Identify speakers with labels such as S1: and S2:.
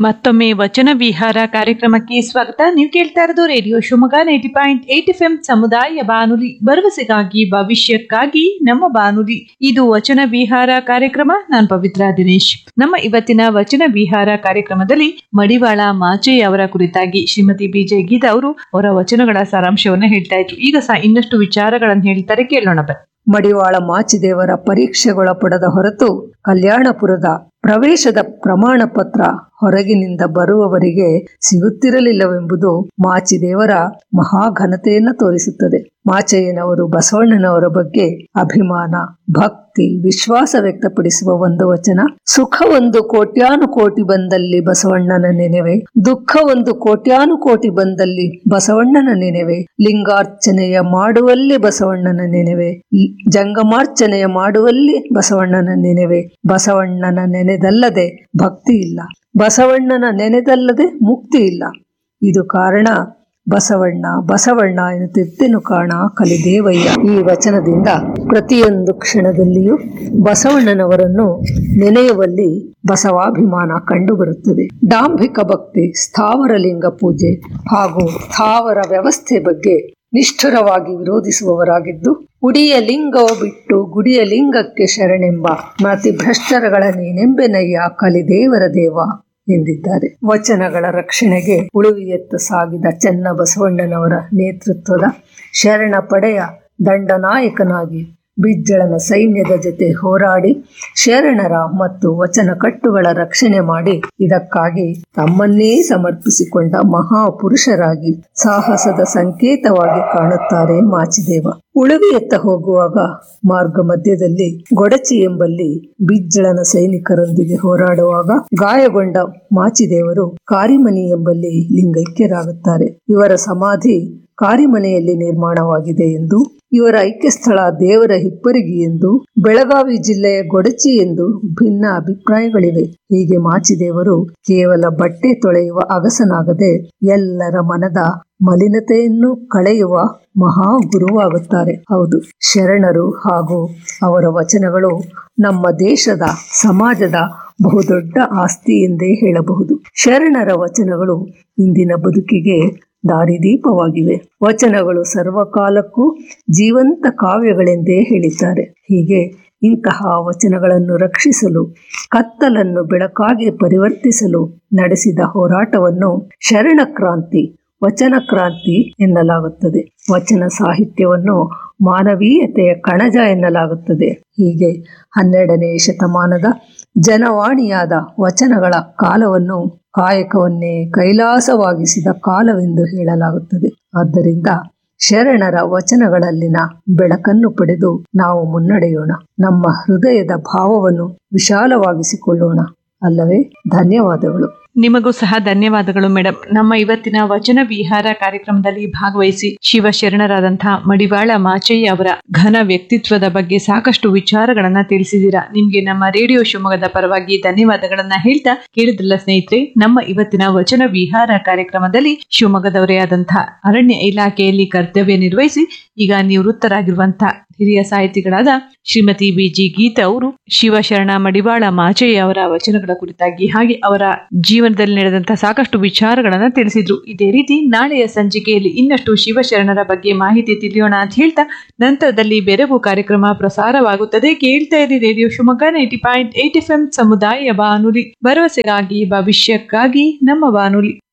S1: ಮತ್ತೊಮ್ಮೆ ವಚನ ವಿಹಾರ ಕಾರ್ಯಕ್ರಮಕ್ಕೆ ಸ್ವಾಗತ ನೀವು ಕೇಳ್ತಾ ಇರೋದು radio Shivamogga ninety point eight F M ಸಮುದಾಯ ಬಾನುಲಿ ಭರವಸೆಗಾಗಿ ಭವಿಷ್ಯಕ್ಕಾಗಿ ನಮ್ಮ ಬಾನುಲಿ ಇದು ವಚನ ವಿಹಾರ ಕಾರ್ಯಕ್ರಮ ನಾನು ಪವಿತ್ರ ದಿನೇಶ್ ನಮ್ಮ ಇವತ್ತಿನ ವಚನ ವಿಹಾರ ಕಾರ್ಯಕ್ರಮದಲ್ಲಿ ಮಡಿವಾಳ ಮಾಚೆ ಅವರ ಕುರಿತಾಗಿ ಶ್ರೀಮತಿ ಬಿಜೆ ಗೀತಾ ಅವರು ಅವರ ವಚನಗಳ ಸಾರಾಂಶವನ್ನ ಹೇಳ್ತಾ ಇದ್ರು ಈಗ ಸಹ ಇನ್ನಷ್ಟು ವಿಚಾರಗಳನ್ನು ಹೇಳ್ತಾರೆ ಕೇಳೋಣ ಬನ್ನಿ
S2: ಮಡಿವಾಳ ಮಾಚಿದೇವರ ಪರೀಕ್ಷೆಗೊಳಪಡದ ಹೊರತು ಕಲ್ಯಾಣಪುರದ ಪ್ರವೇಶದ ಪ್ರಮಾಣ ಪತ್ರ ಹೊರಗಿನಿಂದ ಬರುವವರಿಗೆ ಸಿಗುತ್ತಿರಲಿಲ್ಲವೆಂಬುದು ಮಾಚಿದೇವರ ಮಹಾಘನತೆಯನ್ನ ತೋರಿಸುತ್ತದೆ ಮಾಚಯ್ಯನವರು ಬಸವಣ್ಣನವರ ಬಗ್ಗೆ ಅಭಿಮಾನ ಭಕ್ತಿ ವಿಶ್ವಾಸ ವ್ಯಕ್ತಪಡಿಸುವ ಒಂದು ವಚನ ಸುಖ ಒಂದು ಕೋಟ್ಯಾನು ಕೋಟಿ ಬಂದಲ್ಲಿ ಬಸವಣ್ಣನ ನೆನೆವೆ ದುಃಖ ಒಂದು ಕೋಟ್ಯಾನು ಕೋಟಿ ಬಂದಲ್ಲಿ ಬಸವಣ್ಣನ ನೆನೆವೆ ಲಿಂಗಾರ್ಚನೆಯ ಮಾಡುವಲ್ಲಿ ಬಸವಣ್ಣನ ನೆನೆವೆ ಲಿ- ಜಂಗಮಾರ್ಚನೆಯ ಮಾಡುವಲ್ಲಿ ಬಸವಣ್ಣನ ನೆನೆವೆ ಬಸವಣ್ಣನ ನೆನೆದಲ್ಲದೆ ಭಕ್ತಿ ಇಲ್ಲ ಬಸವಣ್ಣನ ನೆನೆದಲ್ಲದೆ ಮುಕ್ತಿ ಇಲ್ಲ ಇದು ಕಾರಣ ಬಸವಣ್ಣ ಬಸವಣ್ಣ ಎನ್ನುತ್ತಿದ್ದೆನು ಕಾಣ ಕಲಿದೇವಯ್ಯ ಈ ವಚನದಿಂದ ಪ್ರತಿಯೊಂದು ಕ್ಷಣದಲ್ಲಿಯೂ ಬಸವಣ್ಣನವರನ್ನು ನೆನೆಯುವಲ್ಲಿ ಬಸವಾಭಿಮಾನ ಕಂಡುಬರುತ್ತದೆ ಡಾಂಭಿಕ ಭಕ್ತಿ ಸ್ಥಾವರ ಲಿಂಗ ಪೂಜೆ ಹಾಗೂ ಸ್ಥಾವರ ವ್ಯವಸ್ಥೆ ಬಗ್ಗೆ ನಿಷ್ಠುರವಾಗಿ ವಿರೋಧಿಸುವವರಾಗಿದ್ದು ಉಡಿಯ ಲಿಂಗವ ಬಿಟ್ಟು ಗುಡಿಯ ಲಿಂಗಕ್ಕೆ ಶರಣೆಂಬ ಮತಿ ಭ್ರಷ್ಟರಗಳ ನೀನೆಂಬೆನಯ್ಯ ಕಲಿದೇವರ ದೇವ ಎಂದಿದ್ದಾರೆ ವಚನಗಳ ರಕ್ಷಣೆಗೆ ಉಳುವಿಯತ್ತ ಸಾಗಿದ ಚೆನ್ನ ಬಸವಣ್ಣನವರ ನೇತೃತ್ವದ ಶರಣ ಪಡೆಯ ದಂಡನಾಯಕನಾಗಿ ಬಿಜ್ಜಳನ ಸೈನ್ಯದ ಜೊತೆ ಹೋರಾಡಿ ಶರಣರ ಮತ್ತು ವಚನ ಕಟ್ಟುಗಳ ರಕ್ಷಣೆ ಮಾಡಿ ಇದಕ್ಕಾಗಿ ತಮ್ಮನ್ನೇ ಸಮರ್ಪಿಸಿಕೊಂಡ ಮಹಾಪುರುಷರಾಗಿ ಸಾಹಸದ ಸಂಕೇತವಾಗಿ ಕಾಣುತ್ತಾರೆ ಮಾಚಿದೇವ ಉಳುವಿಯತ್ತ ಹೋಗುವಾಗ ಮಾರ್ಗ ಮಧ್ಯದಲ್ಲಿ ಗೊಡಚಿ ಎಂಬಲ್ಲಿ ಬಿಜ್ಜಳನ ಸೈನಿಕರೊಂದಿಗೆ ಹೋರಾಡುವಾಗ ಗಾಯಗೊಂಡ ಮಾಚಿದೇವರು ಕಾರಿಮನಿ ಎಂಬಲ್ಲಿ ಲಿಂಗೈಕ್ಯರಾಗುತ್ತಾರೆ ಇವರ ಸಮಾಧಿ ಕಾರಿಮನೆಯಲ್ಲಿ ನಿರ್ಮಾಣವಾಗಿದೆ ಎಂದು ಇವರ ಐಕ್ಯ ಸ್ಥಳ ದೇವರ ಹಿಪ್ಪರಿಗಿ ಎಂದು ಬೆಳಗಾವಿ ಜಿಲ್ಲೆಯ ಗೊಡಚಿ ಎಂದು ಭಿನ್ನ ಅಭಿಪ್ರಾಯಗಳಿವೆ ಹೀಗೆ ಮಾಚಿದೇವರು ಕೇವಲ ಬಟ್ಟೆ ತೊಳೆಯುವ ಅಗಸನಾಗದೆ ಎಲ್ಲರ ಮನದ ಮಲಿನತೆಯನ್ನು ಕಳೆಯುವ ಮಹಾ ಗುರುವಾಗುತ್ತಾರೆ ಹೌದು ಶರಣರು ಹಾಗೂ ಅವರ ವಚನಗಳು ನಮ್ಮ ದೇಶದ ಸಮಾಜದ ಬಹುದೊಡ್ಡ ಆಸ್ತಿ ಎಂದೇ ಹೇಳಬಹುದು ಶರಣರ ವಚನಗಳು ಇಂದಿನ ಬದುಕಿಗೆ ದಾರಿದೀಪವಾಗಿವೆ ವಚನಗಳು ಸರ್ವಕಾಲಕ್ಕೂ ಜೀವಂತ ಕಾವ್ಯಗಳೆಂದೇ ಹೇಳಿದ್ದಾರೆ ಹೀಗೆ ಇಂತಹ ವಚನಗಳನ್ನು ರಕ್ಷಿಸಲು ಕತ್ತಲನ್ನು ಬೆಳಕಾಗಿ ಪರಿವರ್ತಿಸಲು ನಡೆಸಿದ ಹೋರಾಟವನ್ನು ಶರಣ ಕ್ರಾಂತಿ ವಚನ ಕ್ರಾಂತಿ ಎನ್ನಲಾಗುತ್ತದೆ ವಚನ ಸಾಹಿತ್ಯವನ್ನು ಮಾನವೀಯತೆಯ ಕಣಜ ಎನ್ನಲಾಗುತ್ತದೆ ಹೀಗೆ ಹನ್ನೆರಡನೇ ಶತಮಾನದ ಜನವಾಣಿಯಾದ ವಚನಗಳ ಕಾಲವನ್ನು ಕಾಯಕವನ್ನೇ ಕೈಲಾಸವಾಗಿಸಿದ ಕಾಲವೆಂದು ಹೇಳಲಾಗುತ್ತದೆ ಆದ್ದರಿಂದ ಶರಣರ ವಚನಗಳಲ್ಲಿನ ಬೆಳಕನ್ನು ಪಡೆದು ನಾವು ಮುನ್ನಡೆಯೋಣ ನಮ್ಮ ಹೃದಯದ ಭಾವವನ್ನು ವಿಶಾಲವಾಗಿಸಿಕೊಳ್ಳೋಣ ಅಲ್ಲವೇ ಧನ್ಯವಾದಗಳು
S1: ನಿಮಗೂ ಸಹ ಧನ್ಯವಾದಗಳು ಮೇಡಮ್ ನಮ್ಮ ಇವತ್ತಿನ ವಚನ ವಿಹಾರ ಕಾರ್ಯಕ್ರಮದಲ್ಲಿ ಭಾಗವಹಿಸಿ ಶಿವಶರಣರಾದಂತಹ ಮಡಿವಾಳ ಮಾಚಯ್ಯ ಅವರ ಘನ ವ್ಯಕ್ತಿತ್ವದ ಬಗ್ಗೆ ಸಾಕಷ್ಟು ವಿಚಾರಗಳನ್ನ ತಿಳಿಸಿದ್ದೀರಾ ನಿಮ್ಗೆ ನಮ್ಮ ರೇಡಿಯೋ ಶಿವಮೊಗ್ಗದ ಪರವಾಗಿ ಧನ್ಯವಾದಗಳನ್ನ ಹೇಳ್ತಾ ಕೇಳಿದ್ರಲ್ಲ ಸ್ನೇಹಿತರೆ ನಮ್ಮ ಇವತ್ತಿನ ವಚನ ವಿಹಾರ ಕಾರ್ಯಕ್ರಮದಲ್ಲಿ ಶಿವಮೊಗ್ಗದವರೇ ಆದಂತಹ ಅರಣ್ಯ ಇಲಾಖೆಯಲ್ಲಿ ಕರ್ತವ್ಯ ನಿರ್ವಹಿಸಿ ಈಗ ನಿವೃತ್ತರಾಗಿರುವಂತಹ ಹಿರಿಯ ಸಾಹಿತಿಗಳಾದ ಶ್ರೀಮತಿ ಬಿ ಜಿ ಗೀತಾ ಅವರು ಶಿವಶರಣ ಮಡಿವಾಳ ಮಾಚಯ್ಯ ಅವರ ವಚನಗಳ ಕುರಿತಾಗಿ ಹಾಗೆ ಅವರ ಜೀವನದಲ್ಲಿ ನಡೆದಂತಹ ಸಾಕಷ್ಟು ವಿಚಾರಗಳನ್ನ ತಿಳಿಸಿದ್ರು ಇದೇ ರೀತಿ ನಾಳೆಯ ಸಂಚಿಕೆಯಲ್ಲಿ ಇನ್ನಷ್ಟು ಶಿವಶರಣರ ಬಗ್ಗೆ ಮಾಹಿತಿ ತಿಳಿಯೋಣ ಅಂತ ಹೇಳ್ತಾ ನಂತರದಲ್ಲಿ ಬೆರಗು ಕಾರ್ಯಕ್ರಮ ಪ್ರಸಾರವಾಗುತ್ತದೆ ಕೇಳ್ತಾ ಇರಿ radio Shivamogga ninety point eight F M ಸಮುದಾಯ ಬಾನುಲಿ ಭರವಸೆಗಾಗಿ ಭವಿಷ್ಯಕ್ಕಾಗಿ ನಮ್ಮ ಬಾನುಲಿ